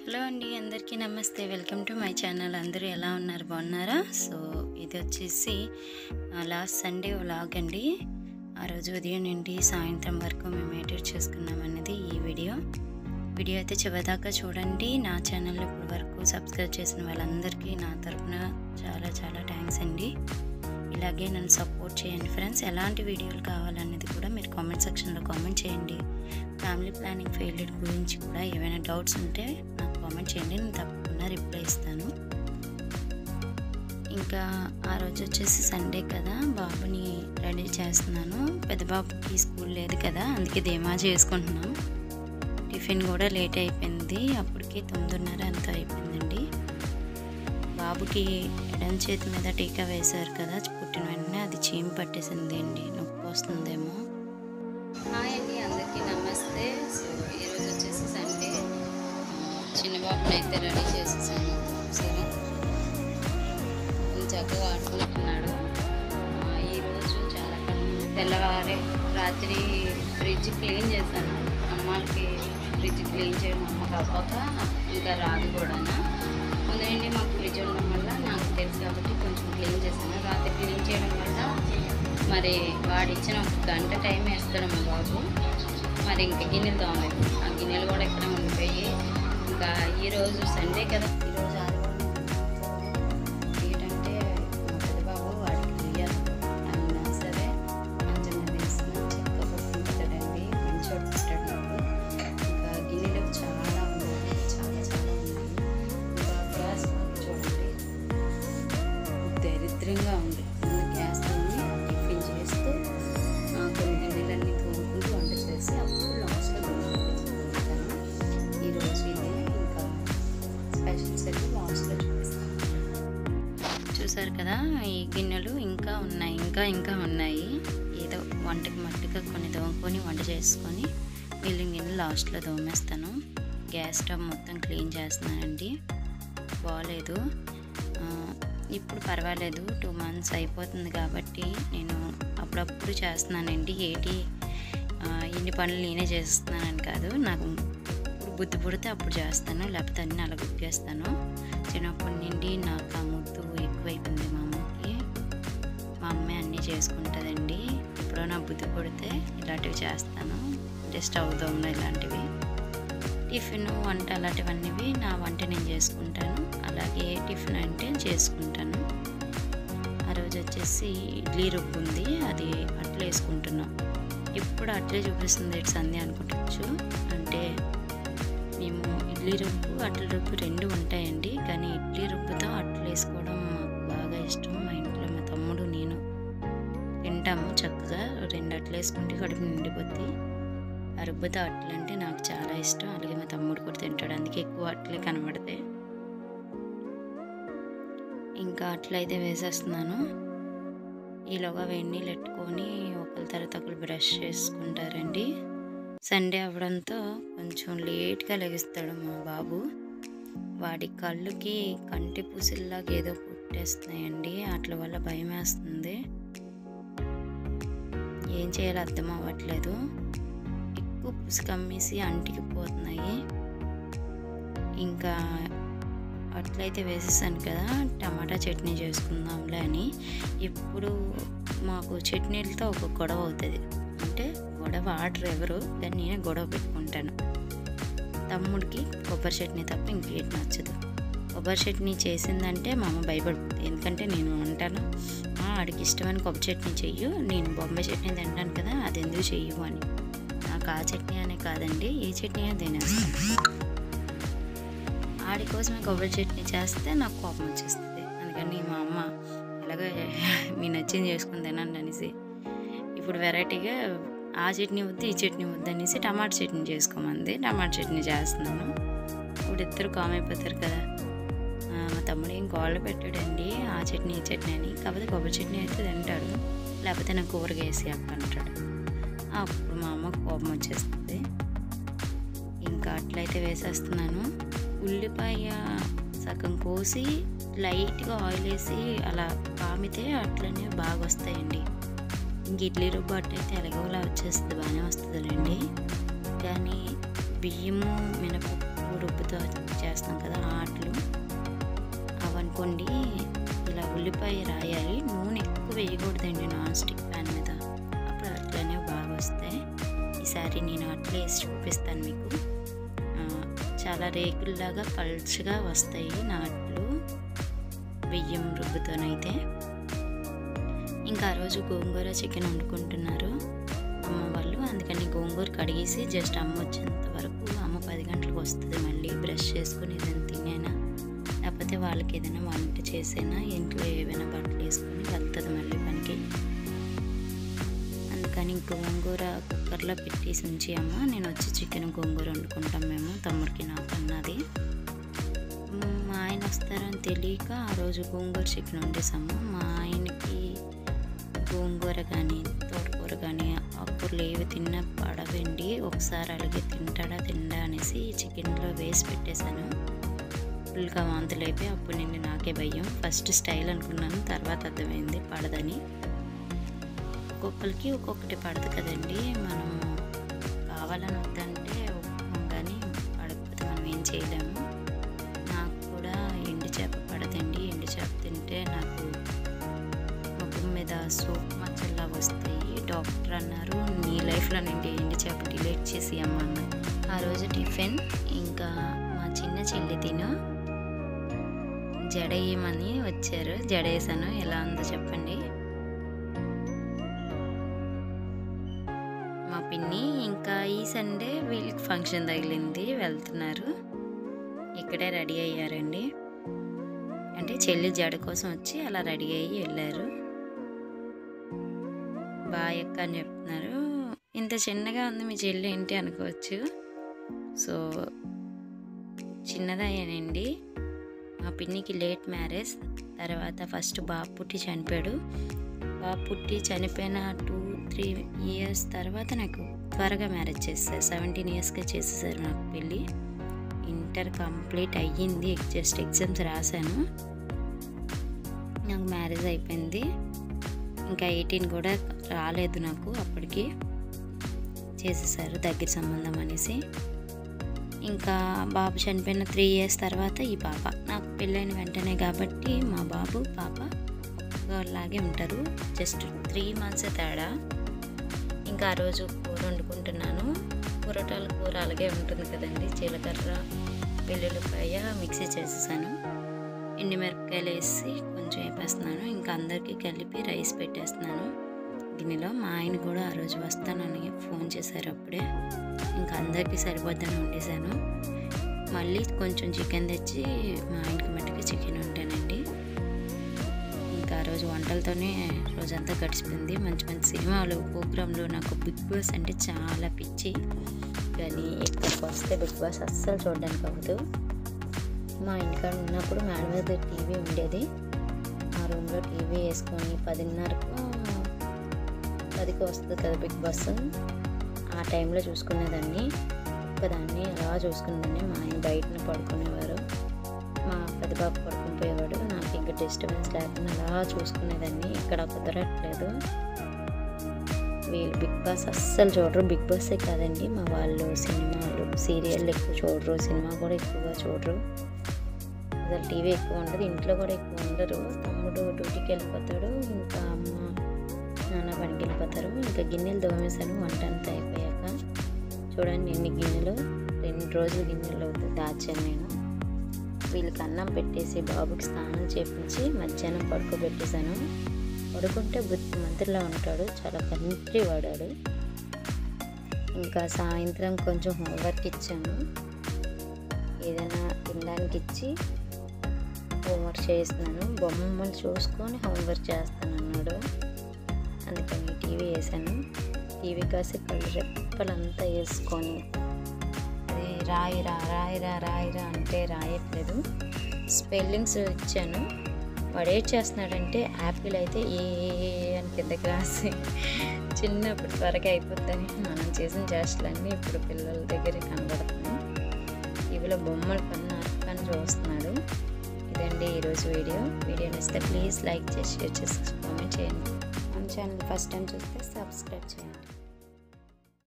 hello అండి అందరికీ నమస్తే వెల్కమ్ టు మై ఛానల్ అందరూ ఎలా ఉన్నారు బాగున్నారా సో ఇది వచ్చేసి లాస్ట్ సండే వ్లాగ్ అండి ఆ రోజు ఉదయం నుండి సాయంత్రం వరకు మేము ఎడిట్ చేసుకున్నాం అనేది ఈ వీడియో వీడియో అయితే చివరిదాకా చూడండి నా ఛానల్ ఇప్పటి వరకు సబ్స్క్రైబ్ చేసిన వాళ్ళందరికీ నా తరపున చాలా చాలా థ్యాంక్స్ అండి ఇలాగే నన్ను సపోర్ట్ చేయండి ఫ్రెండ్స్ ఎలాంటి వీడియోలు కావాలనేది కూడా మీరు కామెంట్ సెక్షన్లో కామెంట్ చేయండి ఫ్యామిలీ ప్లానింగ్ ఫెయిల్యూర్ గురించి కూడా ఏమైనా డౌట్స్ ఉంటే నాకు కామెంట్ చేయండి నేను తప్పకుండా రిప్లై ఇస్తాను ఇంకా ఆ రోజు వచ్చేసి సండే కదా బాబుని రెడీ చేస్తున్నాను పెద్ద బాబుకి స్కూల్ లేదు కదా అందుకే ధీమా చేసుకుంటున్నాం టిఫిన్ కూడా లేట్ అయిపోయింది అప్పటికి తొమ్మిదిన్నర అంతా అయిపోయిందండి బాబుకి ఎడం చేతి మీద టీకా వేశారు కదా పుట్టిన వెంటనే అది చీమ పట్టేసింది అండి నొప్పి వస్తుందేమో హాయ్ అండి అందరికీ నమస్తే సో ఈరోజు వచ్చేసి సండే చిన్న బాబుని అయితే రెడీ చేసేసాను సరే చక్కగా ఆడుకుంటున్నాడు ఆ, ఈరోజు చాలా పని తెల్లవారే రాత్రి ఫ్రిడ్జ్ క్లీన్ చేశాను అమ్మాలకి ఫ్రిడ్జ్ క్లీన్ చేయడం అమ్మ కాకపోక ఇంకా రాదు కూడా ముందు నుండి మాకు ఫ్రిడ్జ్ ఉండడం వల్ల నాకు తెలుసు కాబట్టి కొంచెం క్లీన్ చేశాను రాత్రి క్లీన్ చేయడం వల్ల మరి వాడిచ్చిన ఒక గంట టైం వేస్తాడు మా బాబు మరి ఇంకా గిన్నెలు తోమలేదు ఆ గిన్నెలు కూడా ఇక్కడ ఉండిపోయి ఇంకా ఈరోజు సండే కదా ఈరోజు ఆదివారం ఏంటంటే మా పెద్ద బాబు వాడికి ఉయ్యాలి అయినా సరే మంచం మీద వేసిన చెక్క పడుతుంటాడండి మంచోడు పుట్టాడు నాకు ఇంకా గిన్నెలు చాలా ఉన్నాయి చాలా చాలా ఉన్నాయి ఇంకా గ్యాస్ చూడండి దరిద్రంగా ఉంది ముందు గ్యాస్ తోని టిఫిన్ చేస్తూ ఆ, కొన్ని గిన్నెలన్నీ తోముకుంటూ వంట చేసి అప్పుడు లాస్ట్లో తోముకుంటాను ఈరోజు ఇది ఇంకా స్పెషల్స్ అయితే లాస్ట్లో చూపిస్తాను చూసారు కదా ఈ గిన్నెలు ఇంకా ఉన్నాయి ఇంకా ఇంకా ఉన్నాయి ఏదో వంటకి మట్టుగా కొన్ని తోముకొని వంట చేసుకొని మిగిలిన గిన్నెలు లాస్ట్లో తోమేస్తాను గ్యాస్ స్టవ్ మొత్తం క్లీన్ చేస్తున్నానండి బాగాలేదు ఆ, ఇప్పుడు పర్వాలేదు టూ మంత్స్ అయిపోతుంది కాబట్టి నేను అప్పుడప్పుడు చేస్తున్నానండి ఏటి ఆ, ఇన్ని పనులు నేనే చేస్తున్నానని కాదు నాకు ఇప్పుడు బుద్ధి పుడితే అప్పుడు చేస్తాను లేకపోతే అన్నీ అలా గుర్తిస్తాను చిన్నప్పటి నుండి నాకు ఆ ముద్దు ఎక్కువైపోయింది మా అమ్మకి మా అమ్మే అన్నీ చేసుకుంటుందండి ఎప్పుడో నా బుద్ధి పుడితే ఇలాంటివి చేస్తాను అంటే స్టవ్ దోమలు ఇలాంటివి టిఫిన్ వంట అలాంటివన్నీ నా వంట నేను చేసుకుంటాను అలాగే టిఫిన్ అంటే చేసుకుంటాను ఆ రోజు వచ్చేసి ఇడ్లీ రుబ్బు ఉంది అది అట్లా వేసుకుంటున్నాం ఇప్పుడు అట్లే చూపిస్తుంది ఇటు సంధ్య అనుకుంటచ్చు అంటే మేము ఇడ్లీ రుబ్బు అట్ల రుబ్బు రెండు ఉంటాయండి కానీ ఇడ్లీ రుబ్బుతో అట్లు వేసుకోవడం మాకు బాగా ఇష్టం మా ఇంట్లో మా తమ్ముడు నేను తింటాము చక్కగా రెండు అట్లు వేసుకుంటే కడుపు నిండిపోద్ది ఆ రుబ్బుతో అట్లు అంటే నాకు చాలా ఇష్టం అలాగే మా తమ్ముడు కూడా తింటాడు అందుకే ఎక్కువ అట్లే కనబడతాయి ఇంకా అట్లయితే వేసేస్తున్నాను ఈలోగా వేడి నీళ్ళు పెట్టుకొని ఒకరి తర్వాత ఒకరు బ్రష్ చేసుకుంటారండి సండే అవ్వడంతో కొంచెం లేట్గా లెగిస్తాడు మా బాబు వాడి కళ్ళుకి కంటి పూసిల్లాగా ఏదో పుట్టేస్తున్నాయండి అట్ల వల్ల భయం వేస్తుంది ఏం చేయాలో అర్థం అవ్వట్లేదు ఎక్కువ పుసి కమ్మేసి అంటికి పోతున్నాయి ఇంకా అట్లయితే వేసేసాను కదా టమాటా చట్నీ చేసుకుందాంలే అని ఇప్పుడు మాకు చట్నీలతో ఒక గొడవ అవుతుంది అంటే గొడవ ఆర్డర్ ఎవరు కానీ నేనే గొడవ పెట్టుకుంటాను తమ్ముడికి కొబ్బరి చట్నీ తప్ప ఇంకేటి నచ్చదు కొబ్బరి చట్నీ చేసిందంటే మా అమ్మ భయపడుతుంది ఎందుకంటే నేను అంటాను "ఆ, ఆడికి ఇష్టమైన కొబ్బరి చట్నీ చెయ్యు నేను బొంబాయి చట్నీ తింటాను కదా అది ఎందుకు చెయ్యు అని నాకు ఆ చట్నీ అనే కాదండి ఏ చట్నీ అయినా తినేస్తాను ఆడి కోసమే కొబ్బరి చట్నీ చేస్తే నాకు కోపం వచ్చేస్తుంది అందుకని మా అమ్మ ఎలాగో మీ నచ్చింది చేసుకుని తినండి అనేసి ఇప్పుడు వెరైటీగా ఆ చట్నీ వద్దు ఈ చట్నీ వద్దు అనేసి టమాటా చట్నీ చేసుకోమంది టమాటా చట్నీ చేస్తున్నాను ఇప్పుడు ఇద్దరు కామ్ అయిపోతారు కదా ఆ, మా తమ్ముడు ఏం గోళ్ళ పెట్టాడండి ఆ చట్నీ ఈ చట్నీ అని కాకపోతే కొబ్బరి చట్నీ అయితే తింటాడు లేకపోతే నాకు కూరగా వేసి అంటాడు అప్పుడు మా అమ్మకు కోపం వచ్చేస్తుంది ఇంకా అట్లయితే వేసేస్తున్నాను ఉల్లిపాయ సగం కోసి లైట్గా ఆయిల్ వేసి అలా కామితే అట్లనే బాగా వస్తాయండి ఇంక ఇడ్లీ రుబ్బు అట్టయితే ఎలాగోలా వచ్చేస్తుంది బాగానే వస్తుందండి కానీ బియ్యము మినపప్పు రుబ్బుతో చేస్తాం కదా ఆ అట్లు అవనుకోండి ఇలా ఉల్లిపాయ రాయాలి నూనె ఎక్కువ వేయకూడదండి నాన్ స్టిక్ ప్యాన్ మీద అప్పుడు అట్లనే బాగా వస్తాయి ఈసారి నేను అట్లే వేసి చూపిస్తాను మీకు ఆ, చాలా రేకుల్లాగా పల్చగా వస్తాయి నా అట్లు బియ్యం రుబ్బుతోనైతే ఇంకా ఆ రోజు గోంగూర చికెన్ వండుకుంటున్నారు అమ్మ వాళ్ళు అందుకని గోంగూర కడిగేసి జస్ట్ అమ్మ వచ్చేంత వరకు అమ్మ పది గంటలకు వస్తుంది మళ్ళీ బ్రష్ చేసుకుని ఏదైనా తినేనా లేకపోతే వాళ్ళకి ఏదైనా వంట చేసేనా ఇంట్లో ఏవైనా బట్టలు వేసుకొని వెళ్తుంది మళ్ళీ పనికి అందుకని గోంగూర కుక్కర్లో పెట్టేసి ఉంచి అమ్మ నేను వచ్చి చికెన్ గోంగూర వండుకుంటాం మేము తమ్ముడికి నాకు అన్నది మ్, మా ఆయన వస్తారని తెలియక ఆ రోజు గోంగూర చికెన్ వండేసాము మా ఆయనకి గోంగూర కానీ తోటకూర కానీ ఆకుకూరలు ఏవి తిన్నా పడవండి ఒకసారి అలాగే తింటాడా తిండా అనేసి చికెన్లో వేసి పెట్టేశాను ఫుల్గా వాంతులు అయిపోయి అప్పుడు నేను నాకే భయం ఫస్ట్ స్టైల్ అనుకున్నాను తర్వాత అర్థమైంది పడదని ఒక్కొక్కరికి ఒక్కొక్కటి పడదు కదండి మనం కావాలని వద్దంటే ఒప్పుకోం కానీ పడకపోతే మనం ఏం చేయలేము నాకు కూడా ఎండు చేప పడదండి ఎండు చేప తింటే నాకు ముఖం మీద సోప్ మచ్చల్లా వస్తాయి డాక్టర్ అన్నారు నీ లైఫ్లో నుండి ఎండు చేప డిలీట్ చేసి అమ్మన్నారు ఆ రోజు టిఫిన్ ఇంకా మా చిన్న చెల్లి తిను జడ వేయమని వచ్చారు జడ వేసాను ఎలా ఉందో చెప్పండి మా పిన్ని ఇంకా ఈ సండే వీళ్ళకి ఫంక్షన్ తగిలింది వెళ్తున్నారు ఇక్కడే రెడీ అయ్యారండి అంటే చెల్లి జడ కోసం వచ్చి అలా రెడీ అయ్యి వెళ్ళారు బాయ్ అక్క అని చెప్తున్నారు ఇంత చిన్నగా ఉంది మీ చెల్లి ఏంటి అనుకోవచ్చు సో చిన్నదయ్యానండి మా పిన్నికి లేట్ మ్యారేజ్ తర్వాత ఫస్ట్ బాబు పుట్టి చనిపోయాడు బాబు పుట్టి చనిపోయిన టూ త్రీ ఇయర్స్ తర్వాత నాకు త్వరగా మ్యారేజ్ చేస్తారు సెవెంటీన్ ఇయర్స్గా చేసేసారు నాకు పెళ్ళి ఇంటర్ కంప్లీట్ అయ్యింది జస్ట్ ఎగ్జామ్స్ రాశాను నాకు మ్యారేజ్ అయిపోయింది ఇంకా ఎయిటీన్ కూడా రాలేదు నాకు అప్పటికి చేసేసారు దగ్గర సంబంధం అనేసి ఇంకా బాబు చనిపోయిన త్రీ ఇయర్స్ తర్వాత ఈ పాప నాకు పెళ్ళైన వెంటనే కాబట్టి మా బాబు పాప లాగే ఉంటారు జస్ట్ త్రీ మంత్స్ తేడా ఇంకా ఆ రోజు కూర వండుకుంటున్నాను కూరటాల కూర అలాగే ఉంటుంది కదండి జీలకర్ర వెల్లుల్లిపాయ మిక్సీ చేసేసాను ఎండుమిరపకాయలు వేసి కొంచెం వేపేస్తున్నాను ఇంకా అందరికీ కలిపి రైస్ పెట్టేస్తున్నాను గిన్నెలో మా ఆయన కూడా ఆ రోజు వస్తానని ఫోన్ చేశారు అప్పుడే ఇంకా అందరికీ సరిపోద్దని వండేసాను మళ్ళీ కొంచెం చికెన్ తెచ్చి మా ఆయనకి మట్టుకు చికెన్ వండానండి ఇంకా ఆ రోజు వంటలతోనే రోజంతా గడిచిపోయింది మంచి మంచి సినిమాలు ప్రోగ్రాంలు నాకు బిగ్ బాస్ అంటే చాలా పిచ్చి కానీ ఇక్కడికి వస్తే బిగ్ బాస్ అస్సలు చూడడానికి అవ్వదు మా ఇంటికాడ ఉన్నప్పుడు మేడ మీద టీవీ ఉండేది ఆ రూమ్లో టీవీ వేసుకొని పదిన్నరకు పదికి వస్తుంది కదా బిగ్ బాస్ ఆ టైంలో చూసుకునేదాన్ని ఒక్కదాన్ని అలా చూసుకునేదాన్ని మా ఆయన బయటన పడుకునేవారు మా పెద్ద బాబు పడుకుని పోయేవాడు నాకు ఇంకా డిస్టర్బెన్స్ లేకుండా అలా చూసుకునేదాన్ని ఇక్కడ కుదరట్లేదు వీళ్ళు బిగ్ బాస్ అస్సలు చూడరు బిగ్ బాసే కాదండి మా వాళ్ళు సినిమాలు సీరియల్ ఎక్కువ చూడరు సినిమా కూడా ఎక్కువగా చూడరు అసలు టీవీ ఎక్కువ ఉండదు ఇంట్లో కూడా ఎక్కువ ఉండరు తమ్ముడు డ్యూటీకి వెళ్ళిపోతాడు ఇంకా అమ్మ నాన్న పనికి వెళ్ళిపోతారు ఇంకా గిన్నెలు దోమేశాను వంట అంతా అయిపోయాక చూడండి ఎన్ని గిన్నెలు రెండు రోజులు గిన్నెలు దాచాను నేను వీళ్ళకి అన్నం పెట్టేసి బాబుకి స్నానం చేపించి మధ్యాహ్నం పడుకోబెట్టేశాను పడుకుంటే బుద్ధి మంత్రిలా ఉంటాడు చాలా కంట్రీ వాడాడు ఇంకా సాయంత్రం కొంచెం హోంవర్క్ ఇచ్చాను ఏదైనా తినడానికి ఇచ్చి హోంవర్క్ చేస్తున్నాను బొమ్మలు చూసుకొని హోంవర్క్ చేస్తాను అన్నాడు అందుకని టీవీ వేసాను టీవీ కాసి కళ్ళు రెప్పలంతా వేసుకొని అది రాయిరా రాయిరా రాయిరా అంటే రాయట్లేదు స్పెల్లింగ్స్ ఇచ్చాను వాడు ఏం చేస్తున్నాడంటే యాపిల్ అయితే ఏ అని కిందకి రాసి చిన్నప్పుడు త్వరగా అయిపోద్దని మనం చేసిన చేష్టలన్నీ ఇప్పుడు పిల్లల దగ్గర కనబడుతున్నాయి టీవీలో బొమ్మలు కన్నా అర్థాన్ని చూస్తున్నాడు ఇదండి ఈరోజు వీడియో వీడియో నచ్చితే ప్లీజ్ లైక్ చేసి షేర్ చేసి కామెంట్ చేయండి మన ఛానల్ ఫస్ట్ టైం చూస్తే సబ్స్క్రైబ్ చేయండి